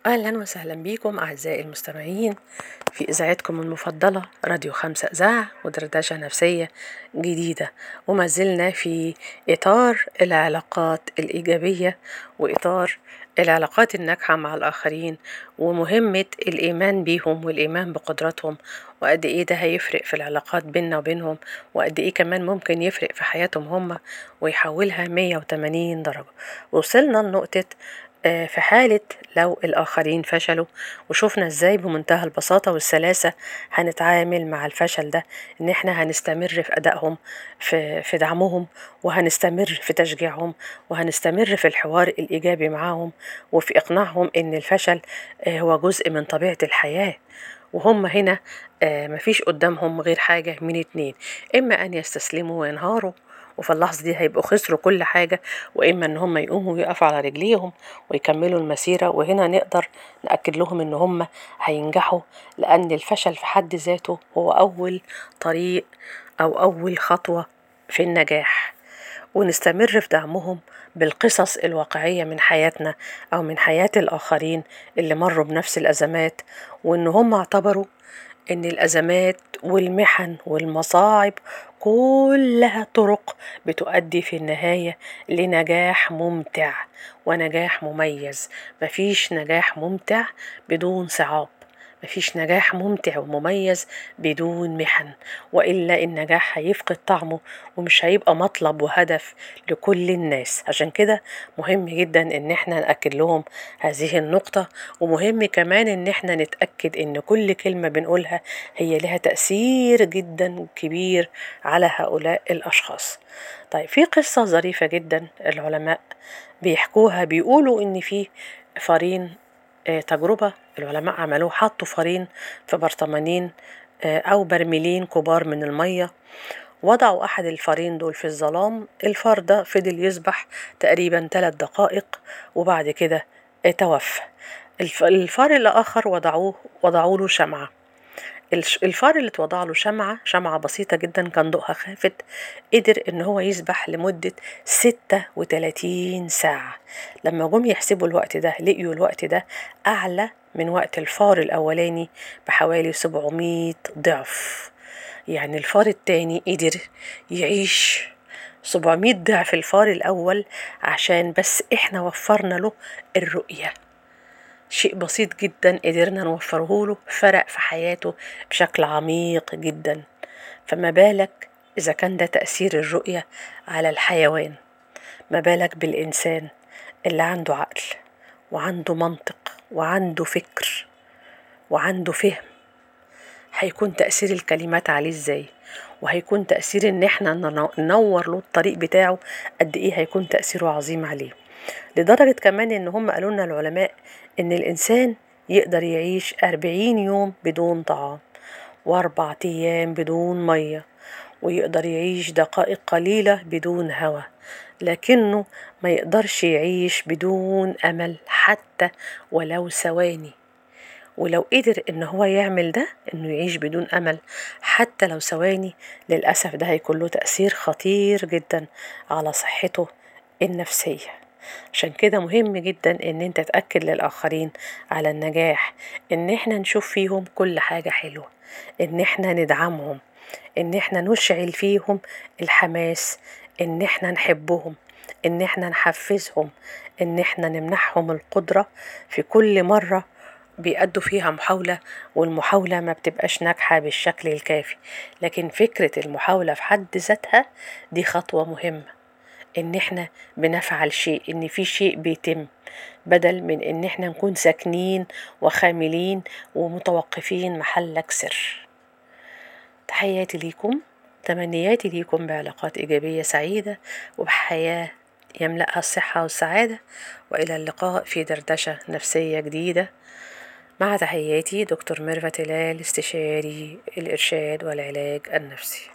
أهلا وسهلا بكم أعزائي المستمعين في إذاعتكم المفضلة راديو خمسة إذاعة ودردشة نفسية جديدة وما زلنا في إطار العلاقات الإيجابية وإطار العلاقات الناجحة مع الآخرين ومهمة الإيمان بيهم والإيمان بقدراتهم وقد إيه ده هيفرق في العلاقات بيننا وبينهم وقد إيه كمان ممكن يفرق في حياتهم هما ويحولها 180 درجة وصلنا لنقطة آه، في حالة لو الآخرين فشلوا وشوفنا ازاي بمنتهى البساطة والسلاسة هنتعامل مع الفشل ده ان احنا هنستمر في أدائهم في, في دعمهم وهنستمر في تشجيعهم وهنستمر في الحوار الإيجابي معاهم وفي إقناعهم ان الفشل آه، هو جزء من طبيعة الحياة وهم هنا آه، مفيش قدامهم غير حاجة من اتنين إما أن يستسلموا وينهاروا وفي اللحظة دي هيبقوا خسروا كل حاجة وإما إن هم يقوموا ويقفوا على رجليهم ويكملوا المسيرة وهنا نقدر نأكد لهم إن هم هينجحوا لأن الفشل في حد ذاته هو أول طريق أو أول خطوة في النجاح ونستمر في دعمهم بالقصص الواقعية من حياتنا أو من حياة الآخرين اللي مروا بنفس الأزمات وإن هم اعتبروا إن الأزمات والمحن والمصاعب كلها طرق بتؤدي في النهاية لنجاح ممتع ونجاح مميز مفيش نجاح ممتع بدون صعاب مفيش نجاح ممتع ومميز بدون محن وإلا النجاح هيفقد طعمه ومش هيبقى مطلب وهدف لكل الناس عشان كده مهم جدا إن احنا نأكد لهم هذه النقطة ومهم كمان إن احنا نتأكد إن كل كلمة بنقولها هي لها تأثير جدا كبير على هؤلاء الأشخاص طيب في قصة ظريفة جدا العلماء بيحكوها بيقولوا إن في فارين آه، تجربة العلماء عملوه حطوا فارين في برطمانين آه، أو برميلين كبار من المية وضعوا أحد الفارين دول في الظلام الفار ده فضل يسبح تقريبا ثلاث دقائق وبعد كده آه، توفى الف- الفار الآخر وضعوه وضعوا له شمعة الش- الفار اللي اتوضع له شمعة شمعة بسيطة جدا كان ضوءها خافت قدر ان هو يسبح لمدة ستة وتلاتين ساعة لما جم يحسبوا الوقت ده لقيوا الوقت ده أعلى من وقت الفار الأولاني بحوالي 700 ضعف يعني الفار التاني قدر يعيش 700 ضعف الفار الأول عشان بس احنا وفرنا له الرؤية شيء بسيط جدا قدرنا نوفره له فرق في حياته بشكل عميق جدا فما بالك إذا كان ده تأثير الرؤية على الحيوان ما بالك بالإنسان اللي عنده عقل وعنده منطق وعنده فكر وعنده فهم هيكون تأثير الكلمات عليه ازاي وهيكون تأثير ان احنا ننو- ننور له الطريق بتاعه قد ايه هيكون تأثيره عظيم عليه لدرجة كمان ان هم قالوا لنا العلماء ان الانسان يقدر يعيش أربعين يوم بدون طعام وأربع أيام بدون مية ويقدر يعيش دقائق قليلة بدون هواء لكنه ما يقدرش يعيش بدون أمل حتى ولو ثواني ولو قدر ان هو يعمل ده انه يعيش بدون امل حتى لو ثواني للاسف ده هيكون له تاثير خطير جدا على صحته النفسيه عشان كده مهم جدا ان انت تاكد للاخرين على النجاح ان احنا نشوف فيهم كل حاجه حلوه ان احنا ندعمهم ان احنا نشعل فيهم الحماس ان احنا نحبهم ان احنا نحفزهم ان احنا نمنحهم القدره في كل مره بيأدوا فيها محاولة والمحاولة ما بتبقاش ناجحة بالشكل الكافي لكن فكرة المحاولة في حد ذاتها دي خطوة مهمة ان احنا بنفعل شيء ان في شيء بيتم بدل من ان احنا نكون ساكنين وخاملين ومتوقفين محلك سر تحياتي ليكم تمنياتي ليكم بعلاقات إيجابية سعيدة وبحياة يملأها الصحة والسعادة وإلى اللقاء في دردشة نفسية جديدة مع تحياتي دكتور ميرفت هلال استشاري الإرشاد والعلاج النفسي